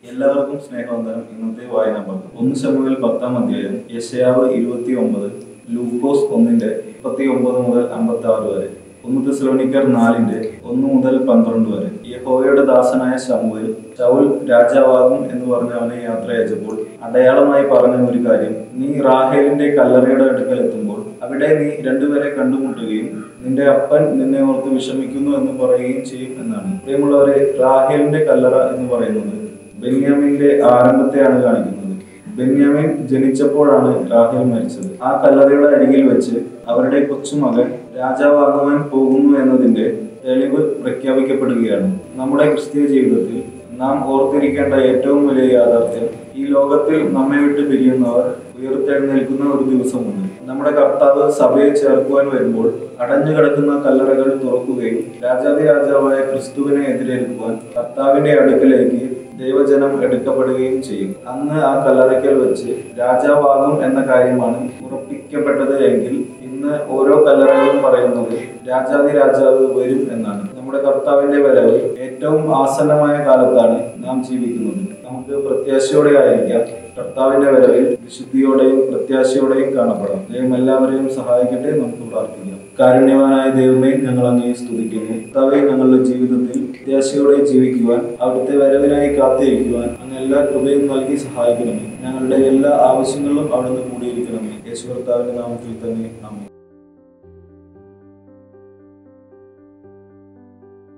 എല്ലാവർക്കും സ്നേഹവന്ദനം ഇന്നത്തെ വായനാ ഭാഗം ഒന്ന് ശമുവേൽ പത്താം അധ്യായം യശയാവ് ഇരുപത്തി ഒമ്പത് ലൂക്കോസ് ഒന്നിന്റെ മുപ്പത്തി ഒമ്പത് മുതൽ അമ്പത്തി ആറ് വരെ ഒന്ന് തെസലോനിക്കർ നാലിന്റെ ഒന്ന് മുതൽ പന്ത്രണ്ട് വരെ യഹോവയുടെ ദാസനായ ശമുവേൽ ശൗൽ രാജാവാകും എന്ന് പറഞ്ഞ് അവനെ യാത്ര അയച്ചപ്പോൾ അടയാളമായി പറഞ്ഞ ഒരു കാര്യം നീ റാഹേലിന്റെ കല്ലറയുടെ അടുക്കൽ എത്തുമ്പോൾ അവിടെ നീ രണ്ടുപേരെ കണ്ടുമുട്ടുകയും നിന്റെ അപ്പൻ നിന്നെ ഓർത്ത് വിഷമിക്കുന്നു എന്ന് പറയുകയും ചെയ്യും എന്നാണ് പ്രിയമുള്ളവരെ റാഹേലിന്റെ കല്ലറ എന്ന് പറയുന്നത് ബെന്യാമിന്റെ ആരംഭത്തെയാണ് കാണിക്കുന്നത് ബെന്യാമിൻ ജനിച്ചപ്പോഴാണ് റാഹേൽ മരിച്ചത് ആ കല്ലറയുടെ അരികിൽ വെച്ച് അവരുടെ കൊച്ചുമകൻ രാജാവാകുവാൻ പോകുന്നു എന്നതിന്റെ തെളിവ് പ്രഖ്യാപിക്കപ്പെടുകയാണ് നമ്മുടെ ക്രിസ്തീയ ജീവിതത്തിൽ നാം ഓർത്തിരിക്കേണ്ട ഏറ്റവും വലിയ യാഥാർത്ഥ്യം ഈ ലോകത്തിൽ നമ്മെ വിട്ട് പിരിയുന്നവർ ഉയർത്തെഴുന്നേൽക്കുന്ന ഒരു ദിവസമുണ്ട് നമ്മുടെ കർത്താവ് സഭയെ ചേർക്കുവാൻ വരുമ്പോൾ അടഞ്ഞു കിടക്കുന്ന കല്ലറകൾ തുറക്കുകയും രാജാതി രാജാവായ ക്രിസ്തുവിനെ എതിരേൽക്കുവാൻ കർത്താവിന്റെ അടുക്കലേക്ക് ദൈവജനം എടുക്കപ്പെടുകയും ചെയ്യും അന്ന് ആ കല്ലറയ്ക്കൽ വെച്ച് രാജാവാകും എന്ന കാര്യമാണ് ഉറപ്പിക്കപ്പെട്ടത് എങ്കിൽ ഇന്ന് ഓരോ കല്ലറകളും പറയുന്നത് രാജാതി രാജാവ് വരും എന്നാണ് നമ്മുടെ കർത്താവിന്റെ വരവ് ഏറ്റവും ആസന്നമായ കാലത്താണ് നാം ജീവിക്കുന്നത് നമുക്ക് പ്രത്യാശയോടെ ആയിരിക്കാം കർത്താവിന്റെ വരവിൽ വിശുദ്ധിയോടെയും പ്രത്യാശയോടെയും കാണപ്പെടാം ദൈവം എല്ലാവരെയും സഹായിക്കട്ടെ നമുക്ക് പ്രാർത്ഥിക്കാം കാരുണ്യവാനായ ദൈവമേ ഞങ്ങൾ അങ്ങേ സ്തുതിക്കുന്നു കർത്താവെ ഞങ്ങളുടെ ജീവിതത്തിൽ പ്രത്യാശയോടെ ജീവിക്കുവാൻ അവിടുത്തെ വരവിനായി കാത്തിരിക്കുവാൻ അങ്ങ് എല്ലാ കൃപയും നൽകി സഹായിക്കണമേ ഞങ്ങളുടെ എല്ലാ ആവശ്യങ്ങളിലും അവിടുന്ന് കൂടിയിരിക്കണമേ യേശു കർത്താവിന്റെ നാമത്തിൽ തന്നെ ആമേൻ